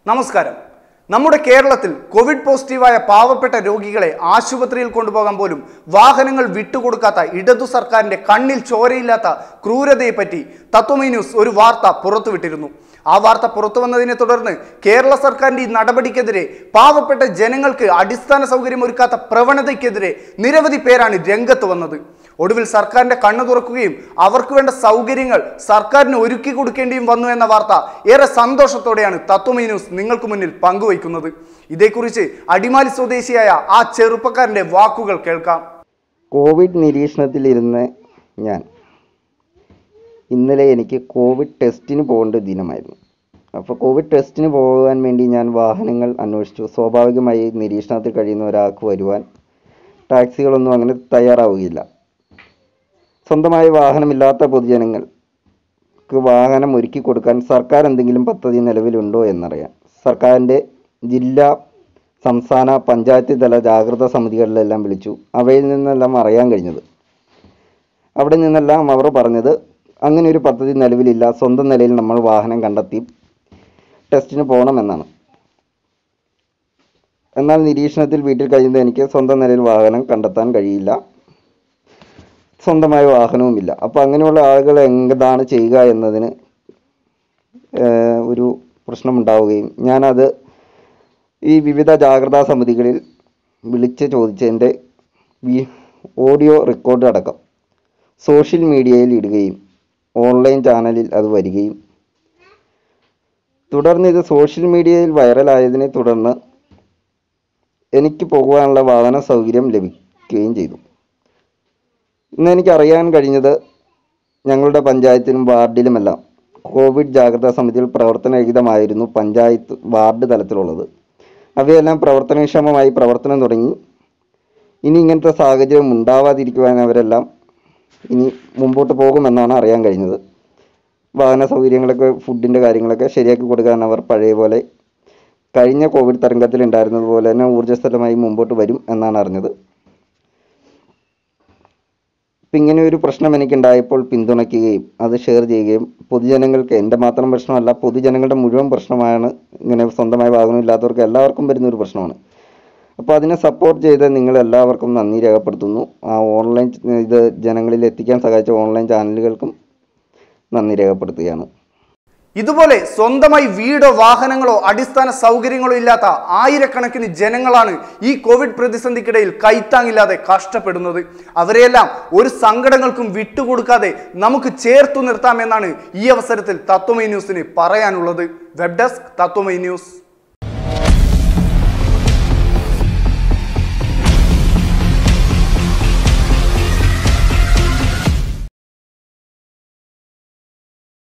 നമസ്കാരം നമ്മുടെ കേരളത്തിൽ കോവിഡ് പോസിറ്റീവായ പാവപ്പെട്ട രോഗികളെ ആശുപത്രിയിൽ കൊണ്ടുപോകാൻ പോലും വാഹനങ്ങൾ വിട്ടുകൊടുക്കാത്ത ഇടതു സർക്കാരിന്റെ കണ്ണിൽ ചോരയില്ലാത്ത ക്രൂരതയെപ്പറ്റി തത്വമൈ ന്യൂസ് ഒരു വാർത്ത പുറത്തുവിട്ടിരുന്നു ആ വാർത്ത പുറത്തു വന്നതിനെ തുടർന്ന് കേരള സർക്കാരിന്റെ ഈ നടപടിക്കെതിരെ പാവപ്പെട്ട ജനങ്ങൾക്ക് അടിസ്ഥാന സൗകര്യം ഒരുക്കാത്ത പ്രവണതയ്ക്കെതിരെ നിരവധി പേരാണ് രംഗത്ത് വന്നത് ഒടുവിൽ സർക്കാരിന്റെ കണ്ണു തുറക്കുകയും അവർക്ക് വേണ്ട സൗകര്യങ്ങൾ സർക്കാരിന് ഒരുക്കി കൊടുക്കേണ്ടിയും വന്നു എന്ന വാർത്ത ഏറെ സന്തോഷത്തോടെയാണ് തത്വമൈ ന്യൂസ് നിങ്ങൾക്ക് മുന്നിൽ പങ്കുവയ്ക്കുന്നത് ഇതേക്കുറിച്ച് അടിമാലി സ്വദേശിയായ ആ ചെറുപ്പക്കാരന്റെ വാക്കുകൾ കേൾക്കാം കോവിഡ് നിരീക്ഷണത്തിലിരുന്ന് ഞാൻ ഇന്നലെ എനിക്ക് കോവിഡ് ടെസ്റ്റിന് പോകേണ്ട ദിനമായിരുന്നു അപ്പോൾ കോവിഡ് ടെസ്റ്റിന് പോകാൻ വേണ്ടി ഞാൻ വാഹനങ്ങൾ അന്വേഷിച്ചു സ്വാഭാവികമായി നിരീക്ഷണത്തിൽ കഴിയുന്ന ഒരാൾക്ക് വരുവാൻ ടാക്സികളൊന്നും അങ്ങനെ തയ്യാറാവുകയില്ല സ്വന്തമായി വാഹനമില്ലാത്ത പൊതുജനങ്ങൾക്ക് വാഹനം ഒരുക്കി കൊടുക്കാൻ സർക്കാർ എന്തെങ്കിലും പദ്ധതി നിലവിലുണ്ടോ എന്നറിയാൻ സർക്കാരിൻ്റെ ജില്ലാ സംസ്ഥാന പഞ്ചായത്ത് തല ജാഗ്രതാ സമിതികളിലെല്ലാം വിളിച്ചു അവയിൽ നിന്നെല്ലാം അറിയാൻ കഴിഞ്ഞത് അവിടെ നിന്നെല്ലാം അവർ പറഞ്ഞത് അങ്ങനെ ഒരു പദ്ധതി നിലവിലില്ല സ്വന്തം നിലയിൽ നമ്മൾ വാഹനം കണ്ടെത്തി ടെസ്റ്റിന് പോകണമെന്നാണ് എന്നാൽ നിരീക്ഷണത്തിൽ വീട്ടിൽ കഴിയുന്ന എനിക്ക് സ്വന്തം നിലയിൽ വാഹനം കണ്ടെത്താൻ കഴിയില്ല സ്വന്തമായ വാഹനവുമില്ല അപ്പോൾ അങ്ങനെയുള്ള ആളുകൾ എന്താണ് ചെയ്യുക എന്നതിന് ഏഹ്, ഒരു പ്രശ്നമുണ്ടാവുകയും ഞാനത് ഈ വിവിധ ജാഗ്രതാ സമിതികളിൽ വിളിച്ച് ചോദിച്ചതിൻ്റെ വി- ഓഡിയോ റെക്കോർഡ് അടക്കം സോഷ്യൽ മീഡിയയിൽ ഇടുകയും ഓൺലൈൻ ചാനലിൽ അത് വരികയും തുടർന്ന് ഇത് സോഷ്യൽ മീഡിയയിൽ വൈറലായതിനെ തുടർന്ന് എനിക്ക് പോകുവാനുള്ള വാഹന സൗകര്യം ലഭിക്കുകയും ചെയ്തു ഇന്ന് എനിക്ക് അറിയാൻ കഴിഞ്ഞത് ഞങ്ങളുടെ പഞ്ചായത്തിലും വാർഡിലുമെല്ലാം കോവിഡ് ജാഗ്രതാ സമിതിയിൽ പ്രവർത്തനരഹിതമായിരുന്നു പഞ്ചായത്ത് വാർഡ് തലത്തിലുള്ളത് അവയെല്ലാം പ്രവർത്തനക്ഷമമായി പ്രവർത്തനം തുടങ്ങി ഇനി ഇങ്ങനത്തെ സാഹചര്യം ഉണ്ടാവാതിരിക്കുവാൻ അവരെല്ലാം ഇനി മുമ്പോട്ട് പോകുമെന്നാണ് അറിയാൻ കഴിഞ്ഞത് വാഹന സൗകര്യങ്ങളൊക്കെ ഫുഡിൻ്റെ കാര്യങ്ങളൊക്കെ ശരിയാക്കി കൊടുക്കാൻ അവർ പഴയ പോലെ കഴിഞ്ഞ കോവിഡ് തരംഗത്തിൽ ഉണ്ടായിരുന്നത് പോലെ തന്നെ ഊർജ്ജസ്വലമായി മുമ്പോട്ട് വരും എന്നാണ് അറിഞ്ഞത് ഇപ്പം ഇങ്ങനെ ഒരു പ്രശ്നം എനിക്കുണ്ടായപ്പോൾ പിന്തുണയ്ക്കുകയും അത് ഷെയർ ചെയ്യുകയും പൊതുജനങ്ങൾക്ക് എൻ്റെ മാത്രം പ്രശ്നമല്ല പൊതുജനങ്ങളുടെ മുഴുവൻ പ്രശ്നമാണ് ഇങ്ങനെ സ്വന്തമായി വാഹനമില്ലാത്തവർക്ക് എല്ലാവർക്കും വരുന്ന ഒരു പ്രശ്നമാണ് അപ്പോൾ അതിനെ സപ്പോർട്ട് ചെയ്ത നിങ്ങൾ എല്ലാവർക്കും നന്ദി രേഖപ്പെടുത്തുന്നു ആ ഓൺലൈൻ ഇത് ജനങ്ങളിൽ എത്തിക്കാൻ സഹായിച്ച ഓൺലൈൻ ചാനലുകൾക്കും നന്ദി രേഖപ്പെടുത്തുകയാണ് ഇതുപോലെ സ്വന്തമായി വീടോ വാഹനങ്ങളോ അടിസ്ഥാന സൗകര്യങ്ങളോ ഇല്ലാത്ത ആയിരക്കണക്കിന് ജനങ്ങളാണ് ഈ കോവിഡ് പ്രതിസന്ധിക്കിടയിൽ കൈത്താങ്ങില്ലാതെ കഷ്ടപ്പെടുന്നത് അവരെയെല്ലാം ഒരു സങ്കടങ്ങൾക്കും വിട്ടുകൊടുക്കാതെ നമുക്ക് ചേർത്തു നിർത്താമെന്നാണ് ഈ അവസരത്തിൽ തത്വമൈ ന്യൂസിന് പറയാനുള്ളത് വെബ് ഡെസ്ക് തത്വമൈ ന്യൂസ്